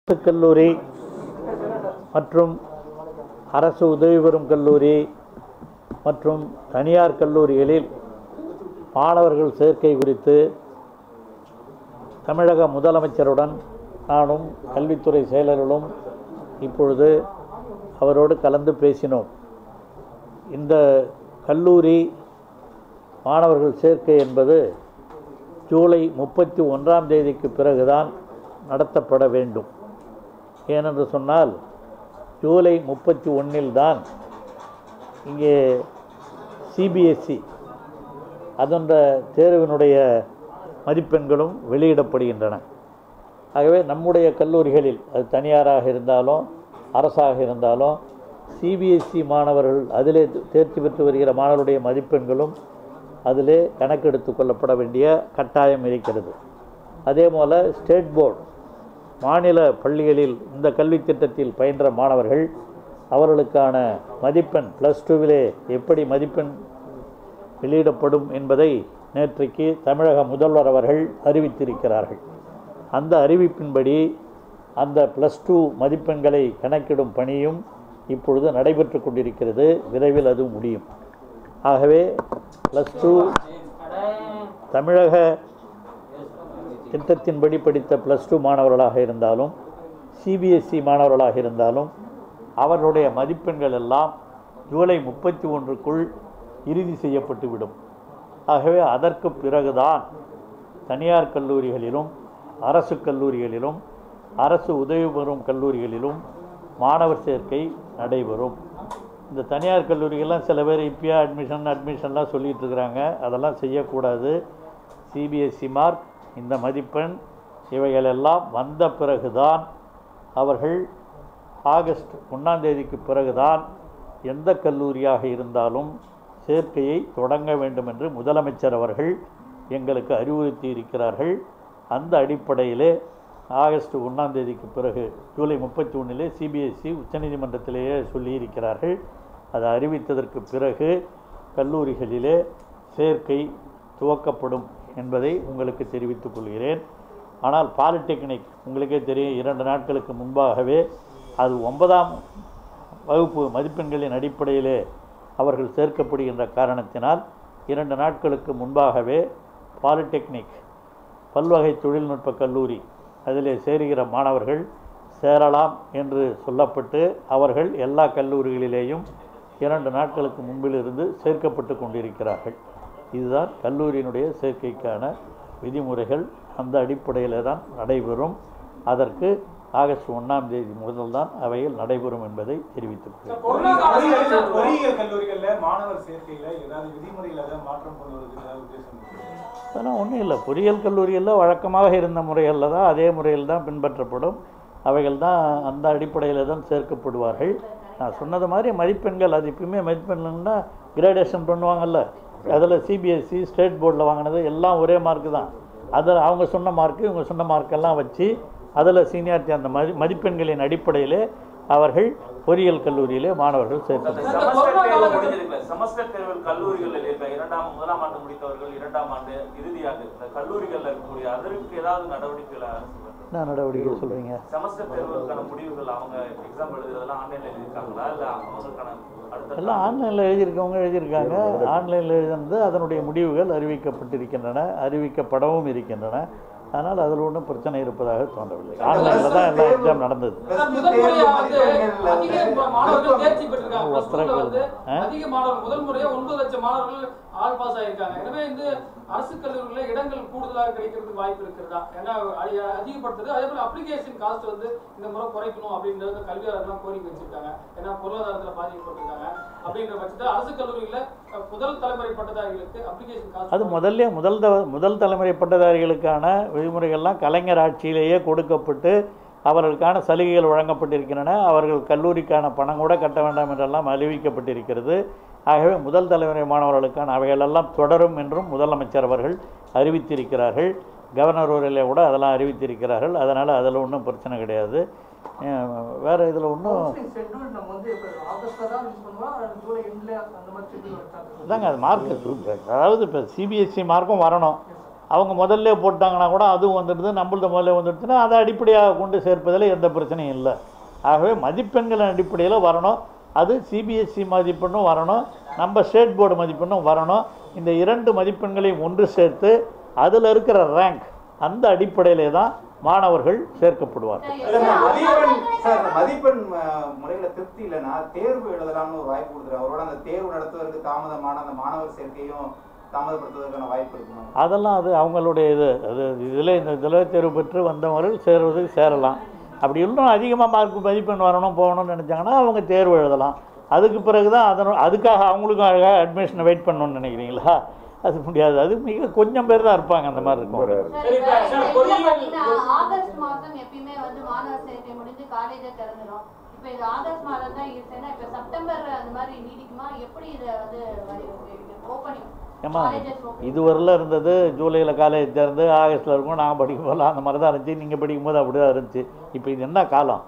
அரசு கல்லூரி மற்றும் அரசு உதவி பெறும் கல்லூரி மற்றும் தனியார் கல்லூரிகளில் மாணவர்கள் சேர்க்கை குறித்து தமிழக முதலமைச்சருடன் நானும் கல்வித்துறை செயலர்களும் இப்பொழுது அவரோடு கலந்து பேசினோம் இந்த கல்லூரி மாணவர்கள் சேர்க்கை என்பது ஜூலை முப்பத்தி ஒன்றாம் தேதிக்கு பிறகுதான் நடத்தப்பட வேண்டும் ஏனென்று சொன்னால் ஜூலை முப்பத்தி ஒன்றில் தான் இங்கே சிபிஎஸ்சி அதன்ற தேர்வினுடைய மதிப்பெண்களும் வெளியிடப்படுகின்றன ஆகவே நம்முடைய கல்லூரிகளில் அது தனியாராக இருந்தாலும் அரசாக இருந்தாலும் சிபிஎஸ்சி மாணவர்கள் அதிலே தேர்ச்சி பெற்று வருகிற மாணவருடைய மதிப்பெண்களும் அதிலே கணக்கெடுத்து கொள்ளப்பட வேண்டிய கட்டாயம் இருக்கிறது அதே போல் ஸ்டேட் போர்டு மாநில பள்ளிகளில் இந்த கல்வித் திட்டத்தில் பயின்ற மாணவர்கள் அவர்களுக்கான மதிப்பெண் ப்ளஸ் டூவிலே எப்படி மதிப்பெண் வெளியிடப்படும் என்பதை நேற்றைக்கு தமிழக முதல்வர் அவர்கள் அறிவித்திருக்கிறார்கள் அந்த அறிவிப்பின்படி அந்த ப்ளஸ் டூ மதிப்பெண்களை கணக்கிடும் பணியும் இப்பொழுது நடைபெற்று கொண்டிருக்கிறது விரைவில் அது முடியும் ஆகவே ப்ளஸ் டூ தமிழக திட்டத்தின்படி படித்த ப்ளஸ் டூ மாணவர்களாக இருந்தாலும் சிபிஎஸ்சி மாணவர்களாக இருந்தாலும் அவர்களுடைய மதிப்பெண்கள் எல்லாம் ஜூலை முப்பத்தி ஒன்றுக்குள் இறுதி செய்யப்பட்டுவிடும் ஆகவே அதற்கு பிறகுதான் தனியார் கல்லூரிகளிலும் அரசு கல்லூரிகளிலும் அரசு உதவி பெறும் கல்லூரிகளிலும் மாணவர் சேர்க்கை நடைபெறும் இந்த தனியார் கல்லூரிகள்லாம் சில பேர் இப்பயா அட்மிஷன் அட்மிஷன்லாம் சொல்லிகிட்டு இருக்கிறாங்க அதெல்லாம் செய்யக்கூடாது சிபிஎஸ்சி மார்க் இந்த மதிப்பெண் இவைகளெல்லாம் வந்த பிறகுதான் அவர்கள் ஆகஸ்ட் ஒன்றாம் தேதிக்கு பிறகுதான் எந்த கல்லூரியாக இருந்தாலும் சேர்க்கையை தொடங்க வேண்டும் என்று முதலமைச்சர் அவர்கள் எங்களுக்கு அறிவுறுத்தி இருக்கிறார்கள் அந்த அடிப்படையிலே ஆகஸ்ட் ஒன்றாம் தேதிக்கு பிறகு ஜூலை முப்பத்தி ஒன்றிலே சிபிஎஸ்சி உச்சநீதிமன்றத்திலேயே சொல்லியிருக்கிறார்கள் அதை அறிவித்ததற்கு பிறகு கல்லூரிகளிலே சேர்க்கை துவக்கப்படும் என்பதை உங்களுக்கு தெரிவித்துக் கொள்கிறேன் ஆனால் பாலிடெக்னிக் உங்களுக்கே தெரியும் இரண்டு நாட்களுக்கு முன்பாகவே அது ஒன்பதாம் வகுப்பு மதிப்பெண்களின் அடிப்படையிலே அவர்கள் சேர்க்கப்படுகின்ற காரணத்தினால் இரண்டு நாட்களுக்கு முன்பாகவே பாலிடெக்னிக் பல்வகை தொழில்நுட்ப கல்லூரி அதிலே சேருகிற மாணவர்கள் சேரலாம் என்று சொல்லப்பட்டு அவர்கள் எல்லா கல்லூரிகளிலேயும் இரண்டு நாட்களுக்கு முன்பிலிருந்து சேர்க்கப்பட்டு கொண்டிருக்கிறார்கள் இதுதான் கல்லூரியினுடைய சேர்க்கைக்கான விதிமுறைகள் அந்த அடிப்படையில் தான் நடைபெறும் அதற்கு ஆகஸ்ட் ஒன்றாம் தேதி முதல் தான் அவையில் நடைபெறும் என்பதை தெரிவித்துக் கொள்கிறேன் பொறியியல் பொறியியல் கல்லூரிகள்ல மாணவர் சேர்க்கையில ஏதாவது விதிமுறையில ஏதாவது மாற்றம் கொண்டு வரதுக்கு ஏதாவது உத்தேசம் இருக்கா? அதெல்லாம் ஒன்றும் இல்லை பொறியியல் கல்லூரியில் வழக்கமாக இருந்த முறைகளில் தான் அதே முறையில் தான் பின்பற்றப்படும் அவைகள் தான் அந்த அடிப்படையில் தான் சேர்க்கப்படுவார்கள் நான் சொன்னது மாதிரி மதிப்பெண்கள் அது இப்பயுமே மதிப்பெண்கள்னா கிரேடேஷன் பண்ணுவாங்கல்ல அதில் சிபிஎஸ்சி ஸ்டேட் போர்டில் வாங்கினது எல்லாம் ஒரே மார்க்கு தான் அதில் அவங்க சொன்ன மார்க்கு இவங்க சொன்ன மார்க்கெல்லாம் வச்சு அதில் சீனியாரிட்டி அந்த மதி மதிப்பெண்களின் அடிப்படையிலே அவர்கள் பொறியியல் கல்லூரியிலே மாணவர்கள் சேர்க்கப்படுவார்கள் செமஸ்டர் தேர்வு முடிஞ்சிருக்குல்ல செமஸ்டர் தேர்வு கல்லூரிகளில் இருக்க இரண்டாம் முதலாம் ஆண்டு முடித்தவர்கள் இரண்டாம் ஆண்டு இறுதியாண்டு இந்த கல்லூரிகளில் இருக்கக்கூடிய அதற்கு ஏதாவது நடவடிக்கைகள் அரசு பண்றது? என்ன நடவடிக்கை சொல்கிறீங்க செமஸ்டர் தேர்வுக்கான முடிவுகள் அவங்க எக்ஸாம் எழுதுறதெல்லாம் ஆன்லைன்ல எழுதிருக்காங்களா இல்ல அவங்களுக்கான அடுத்த எல்லாம் ஆன்லைனில் எழுதியிருக்கவங்க எழுதியிருக்காங்க ஆன்லைனில் எழுதினது அதனுடைய முடிவுகள் அறிவிக்கப்பட்டிருக்கின்றன அறிவிக்கப்படவும் இருக்கின்றன அதனால் அதில் ஒன்றும் பிரச்சனை இருப்பதாக தோன்றவில்லை ஆன்லைனில் தான் எல்லாம் எக்ஸாம் நடந்தது முதல் முறையா வந்து அதிக மாணவர்கள் தேர்ச்சி பெற்றிருக்காங்க Plus two ல வந்து ஆ? அதிக மாணவர்கள் முதல் முறையா ஒன்பது லட்சம் மாணவர்கள் ஆல் பாஸ் ஆயிருக்காங்க எனவே இந்த அரசு கல்லூரிகளில் இடங்கள் கூடுதலாக கிடைக்கிறதுக்கு வாய்ப்பு இருக்கிறதா ஏன்னா அதி- அதிகப்படுத்துறது அதே போல அப்ளிகேஷன் காஸ்ட் வந்து இந்த முறை குறைக்கணும் அப்படின்றது கல்வியாளர்கள்லாம் கோரிக்கை வச்சிருக்காங்க ஏன்னா பொருளாதாரத்தில் பாதிக்கப்பட்டிருக்காங்க அப்படின்ற பட்சத்தில் அரசு கல்லூரிகளில் அஹ், முதல் தலைமுறை பட்டதாரிகளுக்கு அப்ளிகேஷன் காஸ்ட் அது முதல்ல முதல் த முதல் தலைமுறை பட்டதாரிகளுக்கான விதிமுறைகள்லாம் கலைஞர் ஆட்சியிலேயே கொடுக்கப்பட்டு அவர்களுக்கான சலுகைகள் வழங்கப்பட்டிருக்கின்றன அவர்கள் கல்லூரிக்கான பணம் கூட கட்ட வேண்டாம் என்றெல்லாம் அறிவிக்கப்பட்டிருக்கிறது ஆகவே முதல் தலைமுறை மாணவர்களுக்கான அவைகளெல்லாம் தொடரும் என்றும் முதலமைச்சர் அவர்கள் அறிவித்திருக்கிறார்கள் கவர்னர் உரையிலே கூட அதெல்லாம் அறிவித்திருக்கிறார்கள் அதனால் அதில் ஒன்றும் பிரச்சனை கிடையாது அஹ் வேற இதில் ஒன்றும் கவுன்சிலிங் ஷெட்யூல் நம்ம வந்து இப்போ ஆகஸ்ட்ல தான் ரிலீஸ் பண்ணுவோம் ஜூலை எண்ட்ல அந்த மாதிரி ஷெட்யூல் வச்சாங்க அதாங்க அது மார்க் அதாவது இப்போ சிபிஎஸ்சி மார்க்கும் வரணும் அவங்க முதல்ல போட்டாங்கன்னா கூட அதுவும் வந்துடுது நம்மளது முதல்ல வந்துடுச்சுன்னா அதை அடிப்படையாக கொண்டு சேர்ப்பதில் எந்த பிரச்சனையும் இல்லை ஆகவே மதிப்பெண்களின் அடிப்படையில் வரணும் அது சிபிஎஸ்சி மதிப்பெண்ணும் வரணும் நம்ம ஸ்டேட் போர்டு மதிப்பெண்ணும் வரணும் இந்த இரண்டு மதிப்பெண்களையும் ஒன்று சேர்த்து அதில் இருக்கிற ரேங்க் அந்த அடிப்படையிலே தான் மாணவர்கள் சேர்க்கப்படுவார்கள் இல்ல, இந்த மதிப்பெண் சார் இந்த மதிப்பெண் அஹ், முறையில திருப்தி இல்லைன்னா தேர்வு எழுதலாம்னு ஒரு வாய்ப்பு கொடுக்குறாங்க அவரோட அந்த தேர்வு நடத்துவதற்கு தாமதமான அந்த மாணவர் சேர்க்கையும் தாமதப்படுத்துவதற்கான வாய்ப்பு இருக்குமா அதெல்லாம் அது அவங்களுடைய இது அது இதில் இந்த இதில் தேர்வு பெற்று வந்தவர்கள் சேர்வதுக்கு சேரலாம் அப்படி இன்னும் அதிகமாக மார்க் மதிப்பெண் வரணும் போகணும்னு நினச்சாங்கன்னா அவங்க தேர்வு எழுதலாம் அதுக்கு பிறகு தான் அதனோட அதுக்காக அவங்களுக்கும் அழகாக அட்மிஷனை வெயிட் பண்ணணும்னு நினைக்கிறீங்களா அது முடியாது அது மிக கொஞ்சம் பேர் தான் இருப்பாங்க அந்த மாதிரி இருக்கும் சரி, இப்ப இதுல பாத்தீங்கன்னா, ஆகஸ்ட் மாசம் எப்பயுமே வந்து மாணவர் சேர்க்கை முடிஞ்சு காலேஜை திறந்துடும் இப்ப இது ஆகஸ்ட் மாதம் தான் இருக்குன்னா இப்ப செப்டம்பர் அந்த மாதிரி நீடிக்குமா எப்படி இதை வந்து ஓப்பனிங் ஏம்மா இதுவரையில் இருந்தது ஜூலையில் காலேஜ் திறந்து ஆகஸ்ட்டில் இருக்கும் நான் படிக்கும் போதெல்லாம் அந்த மாதிரி தான் இருந்துச்சு நீங்கள் படிக்கும்போது அப்படி தான் இருந்துச்சு இப்போ இது என்ன காலம்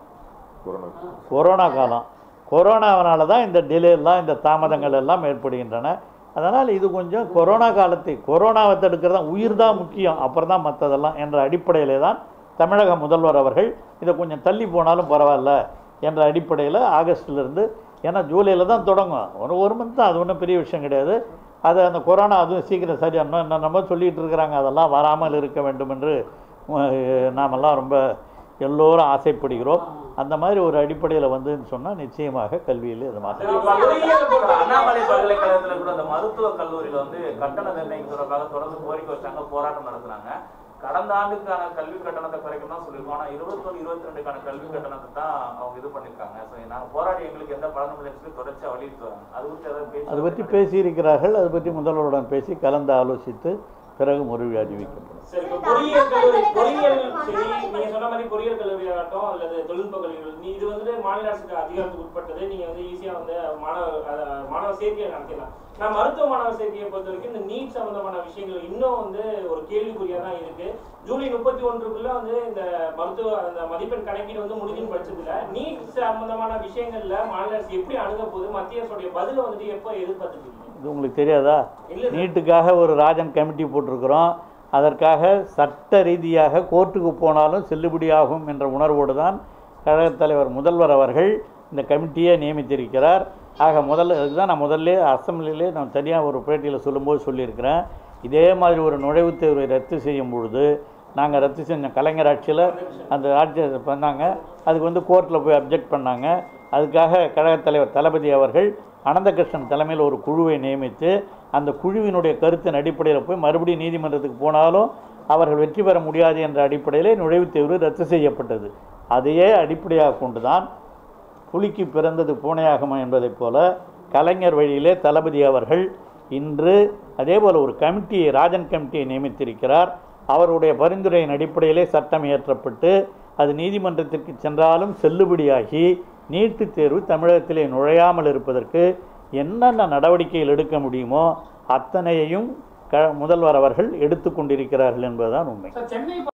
கொரோனா காலம் கொரோனாவனால தான் இந்த டிலேலாம் இந்த தாமதங்கள் எல்லாம் ஏற்படுகின்றன அதனால் இது கொஞ்சம் கொரோனா காலத்தை கொரோனாவை தடுக்கிறது தான் உயிர் தான் முக்கியம் அப்புறம் தான் மற்றதெல்லாம் என்ற அடிப்படையிலே தான் தமிழக முதல்வர் அவர்கள் இதை கொஞ்சம் தள்ளி போனாலும் பரவாயில்ல என்ற அடிப்படையில் ஆகஸ்ட்லேருந்து ஏன்னா ஜூலையில் தான் தொடங்கும் ஒரு ஒரு மந்த் தான் அது ஒன்றும் பெரிய விஷயம் கிடையாது அது அந்த கொரோனா அதுவும் சீக்கிரம் சரியாகணும் என்னென்னமோ சொல்லிகிட்டு இருக்கிறாங்க அதெல்லாம் வராமல் இருக்க வேண்டும் என்று அஹ், நாமெல்லாம் ரொம்ப எல்லோரும் ஆசைப்படுகிறோம் அந்த மாதிரி ஒரு அடிப்படையில் வந்துன்னு சொன்னால் நிச்சயமாக கல்வியில் இது மாற்றம் சரி, இப்ப பொறியியல் பொறுத்த அண்ணாமலை பல்கலைக்கழகத்துல கூட அந்த மருத்துவக் கல்லூரியில வந்து கட்டண நிர்ணயம் தொடர்பாக தொடர்ந்து கோரிக்கை வச்சாங்க போராட்டம் நடத்துனாங்க கடந்த ஆண்டுக்கான கல்வி கட்டணத்தை குறைக்கணும் தான் சொல்லியிருக்கோம் ஆனா இருபத்தொன்னு இருபத்தி ரெண்டுக்கான கல்வி கட்டணத்தை தான் அவங்க இது பண்ணிருக்காங்க ஸோ நாங்க போராடி எங்களுக்கு எந்த பலனும் இல்லைன்னு சொல்லி தொடர்ச்சியா வலியுறுத்தி வராங்க அது குறித்து ஏதாவது பேச்சு அது பற்றி பேசியிருக்கிறார்கள் அது பற்றி முதல்வருடன் பேசி கலந்து ஆலோசித்து பிறகு முறிவு அறிவிக்கப்படும் சரி இப்போ பொறியியல் கல்லூரி பொறியியல் சரி நீங்க சொன்ன மாதிரி பொறியியல் கல்லூரி ஆகட்டும் அல்லது தொழில்நுட்ப கல்லூரிகள் நீ இது வந்து மாநில அரசுக்கு அதிகாரத்துக்கு உட்பட்டது நீங்க வந்து ஈஸியா வந்து மாணவர் அஹ், மாணவர் சேர்க்கையை நடத்திடலாம் நான் மருத்துவ மாணவர் சேர்க்கையை பொறுத்த வரைக்கும் இந்த நீட் சம்பந்தமான விஷயங்கள் இன்னும் வந்து ஒரு கேள்விக்குறியா தான் இருக்கு ஜூலை முப்பத்தி ஒன்றுக்குள்ள வந்து இந்த மருத்துவ அந்த மதிப்பெண் கணக்கீடு வந்து முடிஞ்சுன்னு படிச்சதுல நீட் சம்பந்தமான விஷயங்கள்ல மாநில அரசு எப்படி அணுக போகுது மத்திய அரசுடைய பதில வந்துட்டு எப்போ எதிர்பார்த்துட்டு இருக்கீங்க இது உங்களுக்கு தெரியாதா இல்ல சார். நீட்டுக்காக ஒரு ராஜன் கமிட்டி போட்டிருக்கிறோம் அதற்காக சட்ட ரீதியாக கோர்ட்டுக்கு போனாலும் செல்லுபடியாகும் என்ற உணர்வோடு தான் கழகத் தலைவர் முதல்வர் அவர்கள் இந்த கமிட்டியை நியமித்திருக்கிறார் ஆக முதல்ல இதுதான் நான் முதல்ல அசம்பிளிலே நான் தனியாக ஒரு பேட்டியில் சொல்லும்போது சொல்லியிருக்கிறேன் இதே மாதிரி ஒரு நுழைவுத் தேர்வை ரத்து செய்யும் பொழுது நாங்கள் ரத்து செஞ்சோம் கலைஞர் ஆட்சியில் அந்த ஆட்சி பண்ணாங்க அதுக்கு வந்து கோர்ட்டில் போய் அப்ஜெக்ட் பண்ணாங்க அதுக்காக கழகத் தலைவர் தளபதி அவர்கள் அனந்தகிருஷ்ணன் தலைமையில் ஒரு குழுவை நியமித்து அந்த குழுவினுடைய கருத்தின் அடிப்படையில் போய் மறுபடியும் நீதிமன்றத்துக்கு போனாலும் அவர்கள் வெற்றி பெற முடியாது என்ற அடிப்படையிலே நுழைவுத் தேர்வு ரத்து செய்யப்பட்டது அதையே அடிப்படையாக கொண்டுதான் புலிக்கு பிறந்தது பூனையாகுமா என்பதைப் போல கலைஞர் வழியிலே தளபதி அவர்கள் இன்று அதேபோல் ஒரு கமிட்டியை ராஜன் கமிட்டியை நியமித்திருக்கிறார் அவருடைய பரிந்துரையின் அடிப்படையிலே சட்டம் இயற்றப்பட்டு அது நீதிமன்றத்திற்கு சென்றாலும் செல்லுபடியாகி நீட்டுத் தேர்வு தமிழகத்திலே நுழையாமல் இருப்பதற்கு என்னென்ன நடவடிக்கைகள் எடுக்க முடியுமோ அத்தனையையும் க முதல்வர் அவர்கள் எடுத்துக்கொண்டிருக்கிறார்கள் என்பதுதான் உண்மை சார் சென்னை